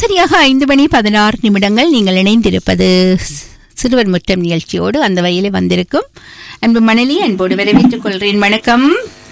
சரியாக ஐந்து மணி பதினாறு நிமிடங்கள் நீங்கள் இணைந்திருப்பது சி- சிறுவர் முற்றம் நிகழ்ச்சியோடு அந்த வகையிலே வந்திருக்கும் அன்பு மணலி அன்போடு வரவேற்றுக் கொள்கிறேன் வணக்கம்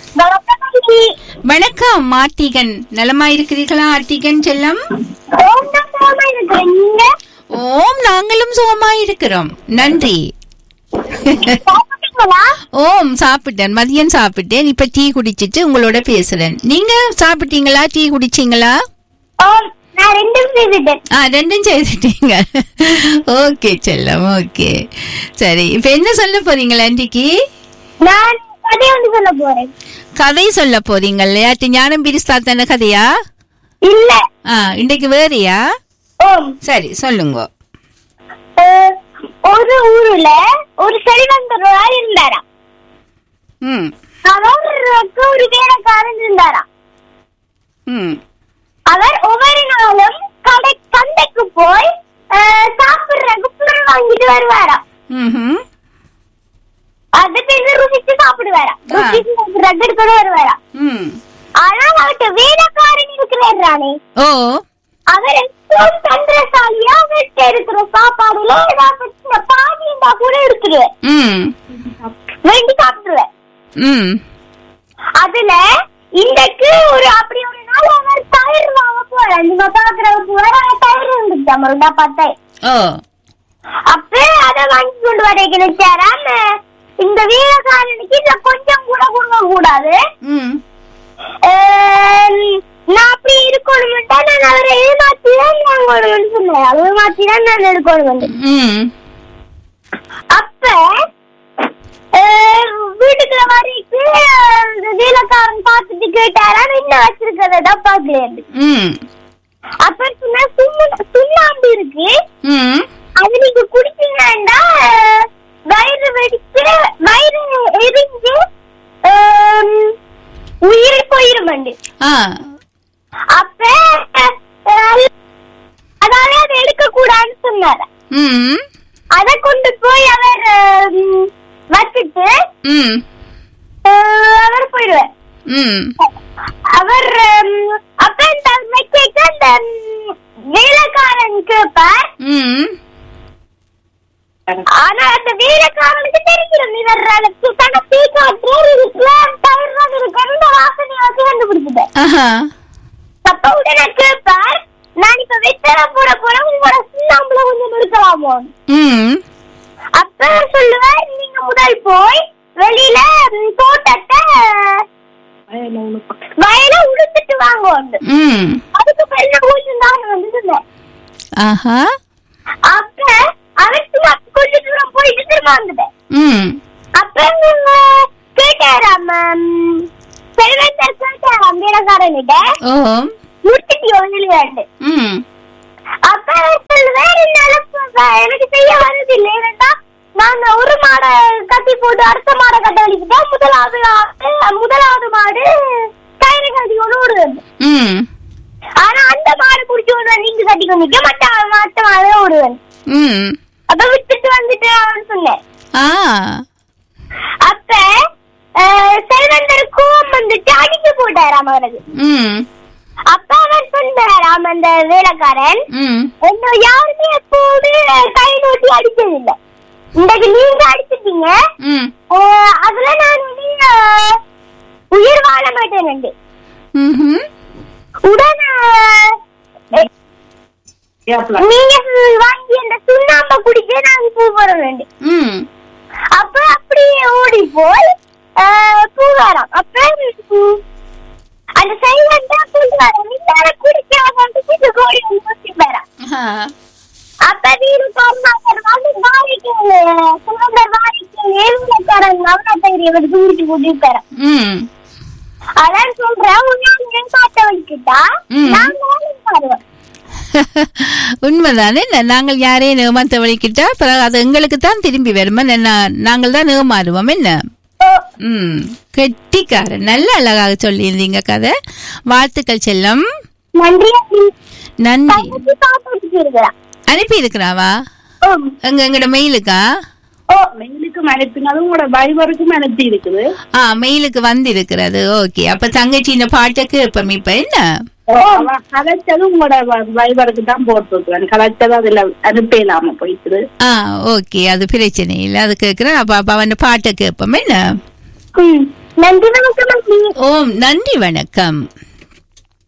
வணக்கம் மார்த்திகன் நலமாயிருக்கிறீர்களா ஆர்த்திகன் செல்லம் நீங்க ஓம் நாங்களும் சுகமாயிருக்கிறோம் நன்றி சாப்பிட்டீங்களா ஓம் சாப்பிட்டேன் மதியம் சாப்பிட்டேன் இப்ப டீ குடிச்சிட்டு உங்களோட பேசுறேன் நீங்க சாப்பிட்டீங்களா டீ குடிச்சீங்களா ஓ நான் ரெண்டும் செய்துட்டேன் ஆ ரெண்டும் செய்துட்டீங்க ஓகே செல்லம் ஓகே சரி இப்ப என்ன சொல்ல போறீங்களா ஆண்டிக்கு நான் கதை ஒன்று சொல்ல போறேன் கதை சொல்ல போறீங்க இல்லையா ஞானம் பிரிஸ்தா தானே கதையா இல்ல ஆ இன்றைக்கு வேறையா ஓம் சரி சொல்லுங்க அஹ், ஒரு ஊருல ஒரு செல்வந்தரால் இருந்தாராம் ம் அவருக்கு ஒரு வேலைக்காரன் இருந்தாராம் ம் அவர் ஒவ்வொரு நாளும் கடை சந்தைக்கு போய் அஹ், சாப்பிடுறதுக்கு பொருள் வாங்கிட்டு வருவாராம் ம்ஹும். அது பிறகு ருசிச்சு சாப்பிடுவாராம் ஆ. ருசிச்சு சாப்பிடுறதுக்கு எடுத்துட்டு வருவாராம் ம் ஆனால் அவர்கிட்ட வேலைக்காரன் இருக்கிறார் ராணி ஓ அவர் எப்பவும் தந்திரசாலியா அவர்கிட்ட இருக்கிற சாப்பாடுல ஏதாவது சின்ன பாதி இருந்தா கூட எடுத்துருவேன் ம் வேண்டி சாப்பிடுவேன் ம் அதுல இன்றைக்கு ஒரு அப்படி ஒரு நாள் அவர் தயிர் வாங்க போறார் நீங்க பாக்குறதுக்கு போற தயிர் இருந்துச்சு நம்மளோட பார்த்தேன் ஓ அப்ப அத வாங்கி கொண்டு வர கிடைச்சாராம் இந்த வீரகாரனுக்கு இதுல கொஞ்சம் கூட கொடுக்க கூடாது ம் ஆம், நான் அப்படி இருக்கணும்ட்டா நான் அவரை ஏமாத்தி தான் நான் கொடுக்கணும்னு சொன்னேன் அவரை மாத்தி தான் நான் எடுக்கணும் வந்து ம் அப்ப ஆஹ், வீட்டுக்குள்ள வரைக்கும் அந்த வேலைக்காரன் பார்த்துட்டு கேட்டாராம் என்ன வச்சிருக்கிறதா பாக்கலையா ம் அப்ப சொன்னா சுண்ண- சுண்ணாம்பு இருக்கு ம் அது நீங்க குடிச்சீங்கன்னா வயிறு வெடிச்சு வயிறு எரிஞ்சு ஆம், உயிரை போயிருமண்டு ஆ அப்ப அஹ், அதாவது அதை எடுக்க கூடாதுன்னு சொன்னார் ம் அதை கொண்டு போய் அவர் ஆம், வச்சுட்டு ம் அஹ், அவர் போயிடுவார் ம் அவர் ஆம், அப்ப இந்த மெச்சேக்கு அந்த ம், வேலைக்காரன் கேட்பார் ம் ஆனா அந்த வேலைக்காரனுக்கு தெரியும் இவர் தன தீ காற்று இருக்குல தவறாக இருக்கு அந்த வாசனையை வச்சு கண்டுபிடிச்சிட்டேன் ஆஹா அப்ப உடனே கேட்பார் நான் இப்ப வெத்தலை போட போறேன் உங்களோட சுண்ணாம்புல கொஞ்சம் இருக்கலாமோ ம் அப்ப அவர் சொல்லுவார் நீங்க முதல் போய் வெளியில ம், தோட்டத்தை வயல உடுத்துட்டு வாங்க வந்து ம் அதுக்கு பிறகு நான் கொஞ்சம் தான் வந்து சொன்னேன் ஆஹா அப்ப அவர் சும்மா கொஞ்சம் தூரம் போயிட்டு திரும்ப வந்துட்டேன் ம் அப்ப இவங்க கேட்டாராம் ம், செல்வந்தர் கேட்டாராம் வீரக்காரன்கிட்ட ஓ முடிச்சிட்டியோ இல்லையாண்டு ம் அப்ப அவர் சொல்லுவார் என்னால ப- எனக்கு செய்ய வருது இல்லை ஏன்னா நான் ஒரு மாடை கட்டி போட்டு அடுத்த மாடை கட்ட வலிக்கிட்டா முதலாவது ஆடு முதலாவது மாடு கயிறு கட்டி கொண்டு ஓடுவது ம் ஆனா அந்த மாடு குடிச்சு ஓடுவேன் நீங்க கட்டி கொண்டு மற்ற மற்ற மாடு ஓடுவேன் ம் அப்ப விட்டுட்டு வந்துட்டு அவன் சொன்னேன் ஆ அப்ப அஹ், செல்வந்தர் கோவம் வந்துட்டு அடிச்சு போட்டாராம் அவருக்கு ம் அப்ப அவர் சொன்னாராம் அந்த வேலைக்காரன் ம் என்ன யாருமே எப்போது கை நோட்டி அடிச்சது இல்ல இன்றைக்கு நீங்க அடிச்சிட்டீங்க ம் அஹ், அதுல நான் இனி, அஹ், உயிர் வாழ மாட்டேன் ம்ஹும். உடனே அஹ், நீங்க வாங்கி அந்த சுண்ணாம்ப குடிக்க நான் பூ போட வேண்டும் ம் அப்ப அப்படியே ஓடி போய் ஆஹ், பூ வரோம் அப்ப ம், அந்த சைலண்டா கொண்டு வரோம் இந்த குடிக்க வந்து கோடி ஊசி வரோம் ஆஹா. அப்ப வீடு காரணம் வந்து வாரிக்கு சுமந்தர் வாரிக்கு ஏழுக்காரன் நவராத்திரி தூக்கிட்டு கூட்டிட்டு தரோம் ம் அதான் சொல்றேன் உன்னை காட்ட வைக்கிட்டா ம். நான் நானும் பாருவேன் உண்மைதானே ந- நாங்கள் யாரையும் ஏமாத்த வலிக்கிட்டா பிறகு அது எங்களுக்கு தான் திரும்பி வருமா நா- நாங்கள் தான் ஏமாறுவோம் என்ன ம் கெட்டிக்காரன் நல்ல அழகாக சொல்லியிருந்தீங்க கதை வாழ்த்துக்கள் செல்லம் நன்றி நன்றி தங்கச்சி காத்து இருக்கிறான் அனுப்பி இருக்கிறாவா ஓ எங்க எங்கட மெயிலுக்கா ஓ மெயிலுக்கும் அனுப்பினாலும் உங்களோட வைபருக்கும் அனுப்பி இருக்குது ஆ மெயிலுக்கு வந்து இருக்கிறது ஓகே அப்ப தங்கச்சி இந்த பாட்டை கேட்போம் இப்ப என்ன அவ கதைச்சது உங்களோட வ- வைபருக்கு தான் போட்டுருக்கேன் கதைச்சது அதுல அனுப்பலாம போயிட்டு ஆ ஓகே அது பிரச்சனை இல்லை அது கேட்குறேன் அப்போ அப்போ அவன் பாட்டை கேட்போம் என்ன ம். நன்றி வணக்கம் அண்ணி ஓம் நன்றி வணக்கம்